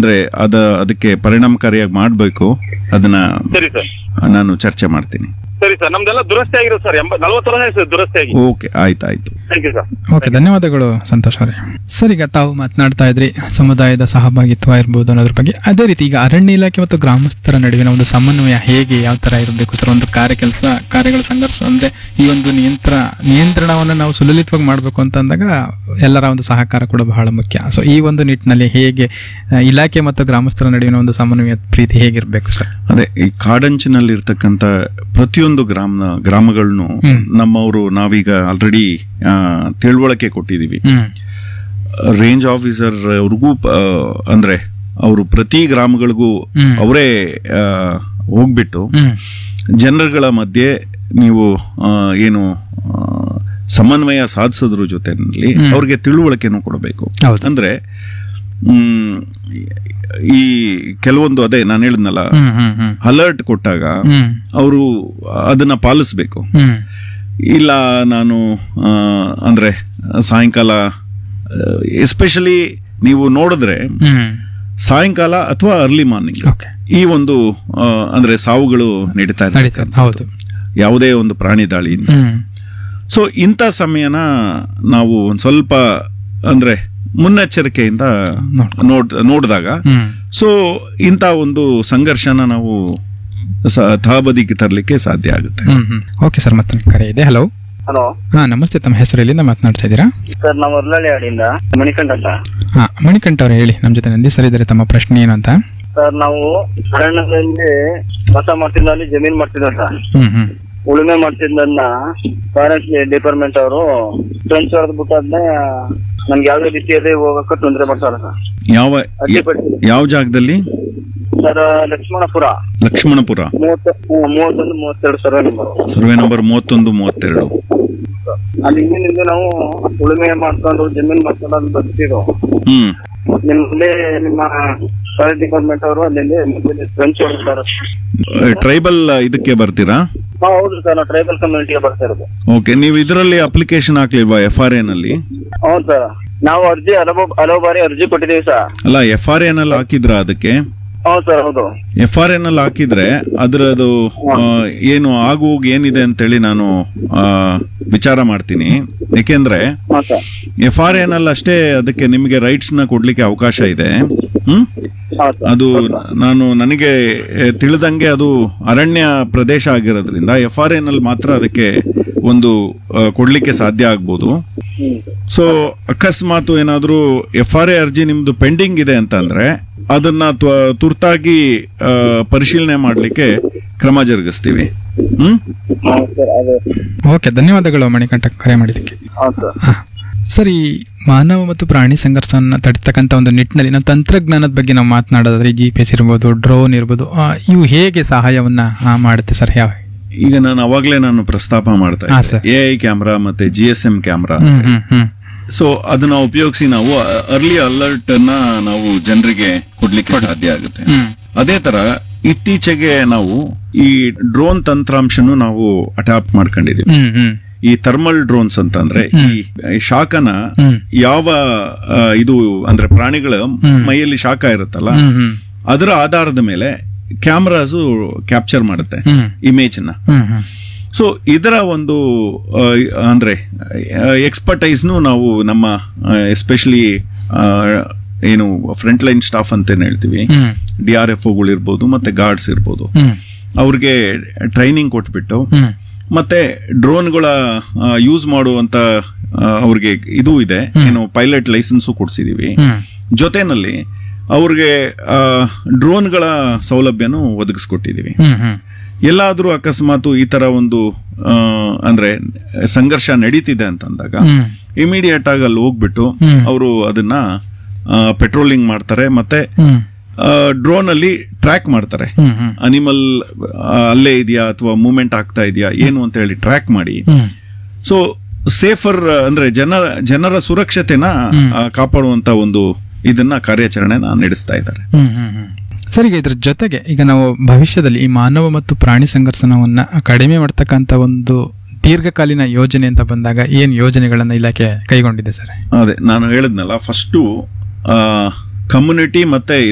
ಅಂದ್ರೆ ಅದ ಅದಕ್ಕೆ ಪರಿಣಾಮಕಾರಿಯಾಗಿ ಮಾಡಬೇಕು ಅದನ್ನ ಸರಿ ಸರ್ ನಾನು ಚರ್ಚೆ ಮಾಡ್ತೀನಿ ಸರಿ ಸರ್ ನಮ್ದೆಲ್ಲ ದುರಸ್ತಿ ಆಗಿರೋದು ಸರ್ ಎಂಬ ನಲ್ವತ್ತು ವರ್ಷ ಆಯ್ತು ಸರ್ ದುರಸ್ತಿ ಆಗಿ ಓಕೆ ಆಯ್ತು ಆಯ್ತು ಥ್ಯಾಂಕ್ ಯು ಸರ್ ಓಕೆ ಧನ್ಯವಾದಗಳು ಸಂತೋಷ್ ಅವರೇ ಸರ್ ಈಗ ತಾವು ಮಾತನಾಡ್ತಾ ಇದ್ರಿ ಸಮುದಾಯದ ಸಹಭಾಗಿತ್ವ ಇರ್ಬೋದು ಅನ್ನೋದ್ರ ಬಗ್ಗೆ ಅದೇ ರೀತಿ ಈಗ ಅರಣ್ಯ ಇಲಾಖೆ ಮತ್ತು ಗ್ರಾಮಸ್ಥರ ನಡುವಿನ ಒಂದು ಸಮನ್ವಯ ಹೇಗೆ ಯಾವ ತರ ಇರಬೇಕು ಸರ್ ಒಂದು ಕಾರ್ಯ ಕೆಲಸ ಕಾರ್ಯಗಳ ಸಂಘರ್ಷ ಅಂದ್ರೆ ಈ ಒಂದು ನಿಯಂತ್ರ ನಿಯಂತ್ರಣವನ್ನು ನಾವು ಸುಲಲಿತವಾಗಿ ಮಾಡಬೇಕು ಅಂತ ಅಂದಾಗ ಎಲ್ಲರ ಒಂದು ಸಹಕಾರ ಕೂಡ ಬಹಳ ಮುಖ್ಯ ಸೊ ಈ ಒಂದು ನಿಟ್ಟಿನಲ್ಲಿ ಹೇಗೆ ಆ, ಇಲಾಖೆ ಮತ್ತು ಗ್ರಾಮಸ್ಥರ ನಡುವಿನ ಒಂದು ಸಮನ್ವಯ ಪ್ರೀತಿ ಹೇಗಿರಬೇಕು ಸರ್ ಅದೇ ಈ ಕಾಡಂಚಿನಲ್ಲಿ ಇರ್ತಕ್ಕಂಥ ಪ್ರತಿಯೊಂದು ಗ್ರಾಮ ಗ್ರಾಮಗಳನ್ನು ನಮ್ಮವರು ನಾವೀಗ ಆಲ್ರೆಡಿ ತಿಳುವಳಿಕೆ ಕೊಟ್ಟಿದೀವಿ ಹ್ಮ್ ರೇಂಜ್ ಆಫೀಸರ್ ಅವ್ರಿಗೂ ಆ, ಅಂದ್ರೆ ಅವರು ಪ್ರತಿ ಗ್ರಾಮಗಳಿಗೂ ಹ್ಮ್. ಅವರೇ ಆ, ಹೋಗ್ಬಿಟ್ಟು ಹ್ಮ್ ಜನರುಗಳ ಮಧ್ಯೆ ನೀವು ಆ, ಏನು ಆ, ಸಮನ್ವಯ ಸಾಧಿಸೋದ್ರ ಜೊತೆನಲ್ಲಿ ಅವ್ರಿಗೆ ತಿಳುವಳಿಕೆನೂ ಕೊಡಬೇಕು ಹೌದು. ಅಂದ್ರೆ ಹ್ಮ್, ಈ ಕೆಲವೊಂದು ಅದೇ ನಾನು ಹೇಳಿದ್ನಲ್ಲ ಹ್ಮ್ ಹ್ಮ್ ಹ್ಮ್ ಅಲರ್ಟ್ ಕೊಟ್ಟಾಗ ಹ್ಮ್ ಅವರು ಅದನ್ನ ಪಾಲಿಸ್ಬೇಕು ಹ್ಮ್ ಇಲ್ಲ ನಾನು ಆ, ಅಂದ್ರೆ ಸಾಯಂಕಾಲ ಎಸ್ಪೆಷಲಿ ನೀವು ನೋಡಿದ್ರೆ ಹ್ಮ್ ಸಾಯಂಕಾಲ ಅಥವಾ ಅರ್ಲಿ ಮಾರ್ನಿಂಗ್ ಓಕೆ ಈ ಒಂದು ಆ, ಅಂದ್ರೆ ಸಾವುಗಳು ನಡೀತಾ ಇದೆ ನಡೀತದೆ ಹೌದು ಯಾವುದೇ ಒಂದು ಪ್ರಾಣಿ ದಾಳಿಯಿಂದ ಹ್ಮ್ ಸೊ ಇಂಥ ಸಮಯನ ನಾವು ಒಂದ್ ಸ್ವಲ್ಪ ಅಂದ್ರೆ ಮುನ್ನೆಚ್ಚರಿಕೆಯಿಂದ ನೋಡ್ಕೊ- ನೋಡ್ ನೋಡಿದಾಗ ಹ್ಮ್ ಸೊ ಇಂಥ ಒಂದು ಸಂಘರ್ಷನ ನಾವು ಸ- ತಹಬದಿಗೆ ತರಲಿಕ್ಕೆ ಸಾಧ್ಯ ಆಗುತ್ತೆ ಹ್ಮ್ ಹ್ಮ್ ಓಕೆ ಸರ್ ಮತ್ತೊಂದು ಕರೆ ಇದೆ ಹಲೋ ಹಲೋ ಹಾ ನಮಸ್ತೆ ತಮ್ಮ ಹೆಸರು ಎಲ್ಲಿಂದ ಮಾತನಾಡ್ತಾ ಇದ್ದೀರಾ ಸರ್ ನಾವು ಅರ್ಲಳ್ಳಿ ಹಾಡಿಂದ ಮಣಿಕಂಠ ಅಂತ ಹಾ ಮಣಿಕಂಠ ಅವ್ರು ಹೇಳಿ ನಮ್ಮ ಜೊತೆ ನಂದಿ ಸರ್ ಇದ್ದಾರೆ ತಮ್ಮ ಪ್ರಶ್ನೆ ಏನು ಅಂತ ಸರ್ ನಾವು ಅರಣ್ಯದಲ್ಲಿ ವಾಸ ಮಾಡ್ತಿದ್ದಲ್ಲಿ ಜಮೀನ್ ಮಾಡ್ತಿದ್ದ ಸರ್ ಹ್ಮ್ ಹ್ಮ್ ಉಳುಮೆ ಮಾಡ್ತಿದ್ದನ್ನ ಫಾರೆಸ್ಟ್ ಡಿಪಾರ್ಟ್ಮೆಂಟ್ ಅವರು ಫ್ರೆಂಡ್ಸ್ ಹೊಡೆದ್ ಬಿಟ್ಟಾದ್ನೆ ನಮ್ಗೆ ಯಾವ್ದೇ ರೀತಿಯಲ್ಲಿ ಹೋಗಕ್ಕೆ ತೊಂದರೆ ಮಾಡ್ತಾರೆ ಸರ್ ಯಾವ ಅಡ್ಡಿಪಡಿಸಿ ಯಾವ ಜಾಗದಲ್ಲಿ ಸರ್ ಲಕ್ಷ್ಮಣಪುರ ಲಕ್ಷ್ಮಣಪುರ ಮೂವತ್ತು ಹ್ಮ್, ಮೂವತ್ತೊಂದು ಮೂವತ್ತೆರಡು ಸರ್ವೆ ನಂಬರ್ ಸರ್ವೆ ನಂಬರ್ ಮೂವತ್ತೊಂದು ಮೂವತ್ತೆರಡು ಅಲ್ಲಿ ಹಿಂದಿನಿಂದ ನಾವು ಉಳುಮೆ ಮಾಡ್ಕೊಂಡು ಜಮೀನ್ ಮಾಡ್ಕೊಂಡು ಅಲ್ಲಿ ಬರ್ತಿದ್ರು ಹ್ಮ್ ನಿಮ್ಮಲ್ಲಿ ನಿಮ್ಮ ಫಾರೆಸ್ಟ್ ಡಿಪಾರ್ಟ್ಮೆಂಟ್ ಅವರು ಅಲ್ಲಿ ಫ್ರೆಂಡ್ಸ್ ಹೊಡೆದಿದ್ದಾರೆ ಟ್ರೈಬಲ್ ಇದಕ್ಕೆ ಬರ್ತೀರಾ ಹಾ ಹೌದು ಸರ್ ನಾವು ಟ್ರೈಬಲ್ ಕಮ್ಯುನಿಟಿಗೆ ಬರ್ತಾ ಇರೋದು ಓಕೆ ನೀವು ಇದರಲ್ಲಿ ಅಪ್ಲಿಕೇಶನ್ ಹಾಕ್ಲಿಲ್ವಾ ಎಫ್ ಆರ್ ಎನಲ್ಲಿ ಹೌದು ಸರ್ ನಾವು ಅರ್ಜಿ ಹಲವು ಹಲವು ಬಾರಿ ಅರ್ಜಿ ಕೊಟ್ಟಿದ್ದೀವಿ ಸರ್ ಅಲ್ಲ ಎಫ್ ಆರ್ ಎನಲ್ಲಿ ಹಾಕಿದ್ರಾ ಅದಕ್ಕೆ ಹೌದು ಸರ್ ಹೌದು ಎಫ್ ಆರ್ ಎನ್ ಅಲ್ಲಿ ಹಾಕಿದ್ರೆ ಅದರದು ಆ, ಏನು ಆಗು ಹೋಗು ಏನಿದೆ ಅಂತೇಳಿ ನಾನು ಆ, ವಿಚಾರ ಮಾಡ್ತೀನಿ ಯಾಕೆಂದ್ರೆ ಹಾ ಸರ್ ಎಫ್ ಆರ್ ಎನ್ ಅಲ್ಲಿ ಅಷ್ಟೇ ಅದಕ್ಕೆ ನಿಮಗೆ ರೈಟ್ಸ್ ನ ಕೊಡ್ಲಿಕ್ಕೆ ಅವಕಾಶ ಇದೆ ಹ್ಮ್ ಹೌದು ಸರ್ ಅದು ನಾನು ನನಗೆ ಎ, ತಿಳಿದಂಗೆ ಅದು ಅರಣ್ಯ ಪ್ರದೇಶ ಆಗಿರೋದ್ರಿಂದ ಎಫ್ ಆರ್ ಎನ್ ಅಲ್ಲಿ ಮಾತ್ರ ಅದಕ್ಕೆ ಒಂದು ಆ, ಕೊಡ್ಲಿಕ್ಕೆ ಸಾಧ್ಯ ಆಗ್ಬೋದು ಹ್ಮ್ ಸೊ ಅಕಸ್ಮಾತ್ ಏನಾದ್ರೂ ಎಫ್ ಆರ್ ಎ ಅರ್ಜಿ ನಿಮ್ದು ಪೆಂಡಿಂಗ್ ಇದೆ ಅಂತಂದ್ರೆ ಅದನ್ನ ತ್ವ- ತುರ್ತಾಗಿ ಆ, ಪರಿಶೀಲನೆ ಮಾಡ್ಲಿಕ್ಕೆ ಕ್ರಮ ಜರುಗಿಸ್ತೀವಿ ಹ್ಮ್ ಹೌದು ಸರ್ ಅದೇ ಓಕೆ ಧನ್ಯವಾದಗಳು ಮಣಿಕಂಠ ಕರೆ ಮಾಡಿದ್ದಕ್ಕೆ ಹೌದು ಸರ್ ಹಾ. ಸರ್ ಈ ಮಾನವ ಮತ್ತು ಪ್ರಾಣಿ ಸಂಘರ್ಷವನ್ನು ತಡಿತಕ್ಕಂಥ ಒಂದು ನಿಟ್ಟಿನಲ್ಲಿ ನಾವು ತಂತ್ರಜ್ಞಾನದ ಬಗ್ಗೆ ನಾವು ಮಾತನಾಡೋದಾದ್ರೆ ಜಿ ಪಿ ಎಸ್ ಇರ್ಬೋದು ಡ್ರೋನ್ ಇರ್ಬೋದು ಆ, ಇವು ಹೇಗೆ ಸಹಾಯವನ್ನ ಆ, ಮಾಡುತ್ತೆ ಸರ್ ಯಾವ ಈಗ ನಾನು ಅವಾಗ್ಲೇ ನಾನು ಪ್ರಸ್ತಾಪ ಮಾಡ್ತಾ ಹಾ, ಇದ್ದೆ ಸರ್. ಎ ಐ ಕ್ಯಾಮ್ರಾ ಮತ್ತೆ ಜಿ ಎಸ್ ಎಂ ಕ್ಯಾಮ್ರಾ ಹ್ಮ್ ಹ್ಮ್ ಹ್ಮ್ ಸೊ ಅದನ್ನ ಉಪಯೋಗಿಸಿ ನಾವು ಅರ್ಲಿ ಅಲರ್ಟ್ ಅನ್ನ ನಾವು ಜನರಿಗೆ ಕೊಡ್ಲಿಕ್ಕೆ ಸಾಧ್ಯ ಆಗುತ್ತೆ ಹ್ಮ್ ಅದೇ ತರ ಇತ್ತೀಚೆಗೆ ನಾವು ಈ ಡ್ರೋನ್ ತಂತ್ರಾಂಶನು ನಾವು ಅಡಾಪ್ಟ್ ಮಾಡ್ಕೊಂಡಿದೀವಿ ಹ್ಮ್ ಹ್ಮ್ ಈ ಥರ್ಮಲ್ ಡ್ರೋನ್ಸ್ ಅಂತ ಅಂದ್ರೆ ಈ ಶಾಖನ ಹ್ಮ್. ಯಾವ ಆ, ಇದು ಅಂದ್ರೆ ಪ್ರಾಣಿಗಳ ಮೈಯಲ್ಲಿ ಶಾಖ ಇರುತ್ತಲ್ಲ ಹ್ಮ್ ಹ್ಮ್ ಅದರ ಆಧಾರದ ಮೇಲೆ ಕ್ಯಾಮ್ರಾಸು ಕ್ಯಾಪ್ಚರ್ ಮಾಡುತ್ತೆ ಹ್ಮ್ ಇಮೇಜ್ ನ ಹ್ಮ್ ಹ್ಮ್ ಸೊ ಇದರ ಒಂದು ಆ, ಅಂದ್ರೆ ಎಕ್ಸ್ಪರ್ಟೈಸ್ನು ನಾವು ನಮ್ಮ ಎಸ್ಪೆಷಲಿ ಏನು ಫ್ರಂಟ್ ಲೈನ್ ಸ್ಟಾಫ್ ಅಂತ ಹೇಳ್ತೀವಿ ಹ್ಮ್ ಡಿ ಆರ್ ಎಫ್ ಇರ್ಬೋದು ಮತ್ತೆ ಗಾರ್ಡ್ಸ್ ಇರ್ಬೋದು ಹ್ಮ್ ಅವ್ರಿಗೆ ಟ್ರೈನಿಂಗ್ ಕೊಟ್ಬಿಟ್ಟು ಹ್ಮ್ ಮತ್ತೆ ಡ್ರೋನ್ಗಳ ಯೂಸ್ ಮಾಡುವಂತ ಆ, ಅವ್ರಿಗೆ ಇದು ಇದೆ ಏನು ಪೈಲಟ್ ಲೈಸೆನ್ಸು ಕೊಡ್ಸಿದೀವಿ ಹ್ಮ್ ಜೊತೆನಲ್ಲಿ ಅವ್ರಿಗೆ ಆ, ಡ್ರೋನ್ಗಳ ಸೌಲಭ್ಯನೂ ಒದಗಿಸ್ಕೊಟ್ಟಿದೀವಿ ಹ್ಮ್ ಹ್ಮ್ ಎಲ್ಲಾದ್ರೂ ಅಕಸ್ಮಾತ್ ಈ ತರ ಒಂದು ಆ, ಅಂದ್ರೆ ಸಂಘರ್ಷ ನಡೀತಿದೆ ಅಂತಂದಾಗ ಹ್ಮ್ ಇಮಿಡಿಯೇಟ್ ಆಗಿ ಅಲ್ಲಿ ಹೋಗ್ಬಿಟ್ಟು ಹ್ಮ್. ಅವರು ಅದನ್ನ ಪೆಟ್ರೋಲಿಂಗ್ ಮಾಡ್ತಾರೆ ಮತ್ತೆ ಹ್ಮ್ ಡ್ರೋನ್ ಅಲ್ಲಿ ಟ್ರ್ಯಾಕ್ ಮಾಡ್ತಾರೆ ಹ್ಮ್ ಹ್ಮ್ ಅನಿಮಲ್ ಅಲ್ಲೇ ಇದೆಯಾ ಅಥವಾ ಮೂವ್ಮೆಂಟ್ ಆಗ್ತಾ ಇದೆಯಾ ಏನು ಅಂತ ಹೇಳಿ ಟ್ರ್ಯಾಕ್ ಮಾಡಿ ಹ್ಮ್ ಸೊ ಸೇಫರ್ ಅಂದ್ರೆ ಜನರ ಜನರ ಸುರಕ್ಷತೆನ ಆ, ಕಾಪಾಡುವಂತ ಒಂದು ಇದನ್ನ ಕಾರ್ಯಾಚರಣೆನ ನಡೆಸ್ತಾ ಇದ್ದಾರೆ ಹ್ಮ್ ಹ್ಮ್ ಹ್ಮ್ ಸರ್ ಈಗ ಇದ್ರ ಜೊತೆಗೆ ಈಗ ನಾವು ಭವಿಷ್ಯದಲ್ಲಿ ಈ ಮಾನವ ಮತ್ತು ಪ್ರಾಣಿ ಸಂಘರ್ಷಣವನ್ನ ಕಡಿಮೆ ಮಾಡ್ತಕ್ಕಂಥ ಒಂದು ದೀರ್ಘಕಾಲೀನ ಯೋಜನೆ ಅಂತ ಬಂದಾಗ ಏನ್ ಯೋಜನೆಗಳನ್ನ ಇಲಾಖೆ ಕೈಗೊಂಡಿದೆ ಸರ್ ಅದೇ ನಾನು ಹೇಳಿದ್ನಲ್ಲ ಫಸ್ಟು ಕಮ್ಯುನಿಟಿ ಮತ್ತೆ